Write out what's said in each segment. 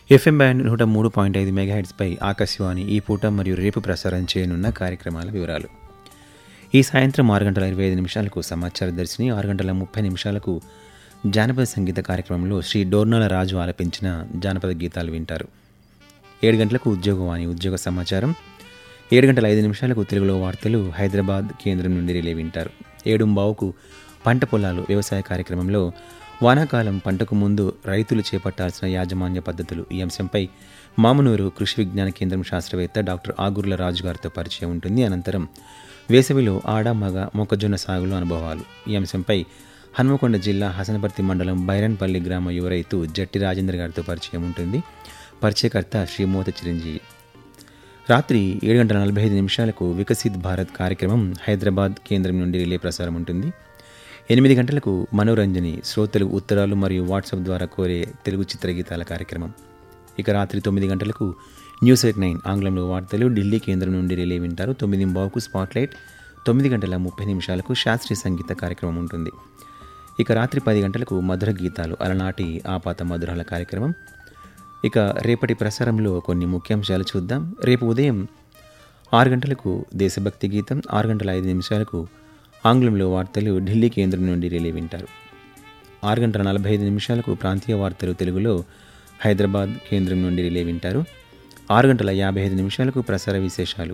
FM band నూట మూడు point ఐదు మెగాహెడ్స్పై ఆకాశవాణి ఈ పూట మరియు రేపు ప్రసారం చేయనున్న కార్యక్రమాల వివరాలు ఈ సాయంత్రం ఆరు గంటల ఇరవై ఐదు నిమిషాలకు సమాచార దర్శిని ఆరు గంటల ముప్పై నిమిషాలకు జానపద సంగీత కార్యక్రమంలో శ్రీ డోర్నాల రాజు ఆలపించిన జానపద గీతాలు వింటారు ఏడు గంటలకు ఉద్యోగవాణి ఉద్యోగ సమాచారం ఏడు గంటల ఐదు నిమిషాలకు తెలుగులో వార్తలు హైదరాబాద్ కేంద్రం నుండి రిలే వింటారు ఏడు బావుకు పంట పొలాలు వ్యవసాయ కార్యక్రమంలో వానాకాలం పంటకు ముందు రైతులు చేపట్టాల్సిన యాజమాన్య పద్ధతులు ఈ అంశంపై మామునూరు కృషి విజ్ఞాన కేంద్రం శాస్త్రవేత్త డాక్టర్ ఆగుర్ల రాజు గారితో పరిచయం ఉంటుంది అనంతరం వేసవిలో ఆడ మగ మొక్కజొన్న సాగులో అనుభవాలు ఈ అంశంపై హన్మకొండ జిల్లా హసనపర్తి మండలం బైరన్పల్లి గ్రామ యువ రైతు జట్టి రాజేంద్ర గారితో పరిచయం ఉంటుంది పరిచయకర్త శ్రీ మోత చిరంజీవి రాత్రి ఏడు గంటల నలభై ఐదు నిమిషాలకు వికసిత్ భారత్ కార్యక్రమం హైదరాబాద్ కేంద్రం నుండి రిలే ప్రసారం ఉంటుంది ఎనిమిది గంటలకు మనోరంజని శ్రోతలు ఉత్తరాలు మరియు వాట్సాప్ ద్వారా కోరే తెలుగు చిత్రగీతాల కార్యక్రమం ఇక రాత్రి తొమ్మిది గంటలకు న్యూస్ ఎయిట్ నైన్ ఆంగ్లంలో వార్తలు ఢిల్లీ కేంద్రం నుండి రిలే వింటారు తొమ్మిది బావుకు స్పాట్లైట్ తొమ్మిది గంటల ముప్పై నిమిషాలకు శాస్త్రీయ సంగీత కార్యక్రమం ఉంటుంది ఇక రాత్రి పది గంటలకు మధుర గీతాలు అలనాటి ఆపాత మధురాల కార్యక్రమం ఇక రేపటి ప్రసారంలో కొన్ని ముఖ్యాంశాలు చూద్దాం రేపు ఉదయం ఆరు గంటలకు దేశభక్తి గీతం ఆరు గంటల ఐదు నిమిషాలకు ఆంగ్లంలో వార్తలు ఢిల్లీ కేంద్రం నుండి రిలే వింటారు ఆరు గంటల నలభై ఐదు నిమిషాలకు ప్రాంతీయ వార్తలు తెలుగులో హైదరాబాద్ కేంద్రం నుండి రిలే వింటారు ఆరు గంటల యాభై ఐదు నిమిషాలకు ప్రసార విశేషాలు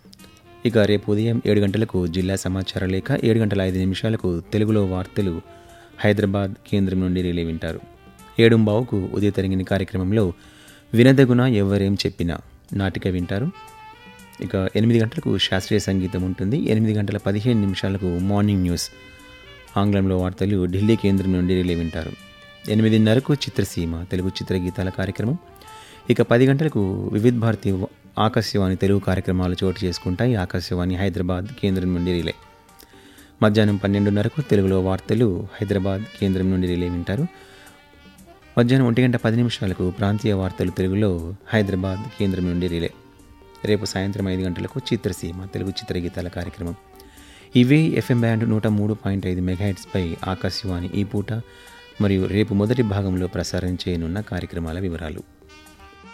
ఇక రేపు ఉదయం ఏడు గంటలకు జిల్లా సమాచార లేఖ ఏడు గంటల ఐదు నిమిషాలకు తెలుగులో వార్తలు హైదరాబాద్ కేంద్రం నుండి రిలే వింటారు ఏడుంబావుకు ఉదయ తరిగిన కార్యక్రమంలో వినదగున ఎవరేం చెప్పినా నాటిక వింటారు ఇక ఎనిమిది గంటలకు శాస్త్రీయ సంగీతం ఉంటుంది ఎనిమిది గంటల పదిహేను నిమిషాలకు మార్నింగ్ న్యూస్ ఆంగ్లంలో వార్తలు ఢిల్లీ కేంద్రం నుండి రిలే వింటారు ఎనిమిదిన్నరకు చిత్రసీమ తెలుగు చిత్రగీతాల కార్యక్రమం ఇక పది గంటలకు వివిధ్ భారతి ఆకాశవాణి తెలుగు కార్యక్రమాలు చోటు చేసుకుంటాయి ఆకాశవాణి హైదరాబాద్ కేంద్రం నుండి రిలే మధ్యాహ్నం పన్నెండున్నరకు తెలుగులో వార్తలు హైదరాబాద్ కేంద్రం నుండి రిలే వింటారు మధ్యాహ్నం ఒంటి గంట పది నిమిషాలకు ప్రాంతీయ వార్తలు తెలుగులో హైదరాబాద్ కేంద్రం నుండి రిలే రేపు సాయంత్రం ఐదు గంటలకు చిత్రసీమ తెలుగు చిత్రగీతాల కార్యక్రమం ఇవే ఎఫ్ఎం బ్యాండ్ నూట మూడు పాయింట్ ఐదు మెగాహెట్స్పై ఆకాశవాణి ఈ పూట మరియు రేపు మొదటి భాగంలో ప్రసారం చేయనున్న కార్యక్రమాల వివరాలు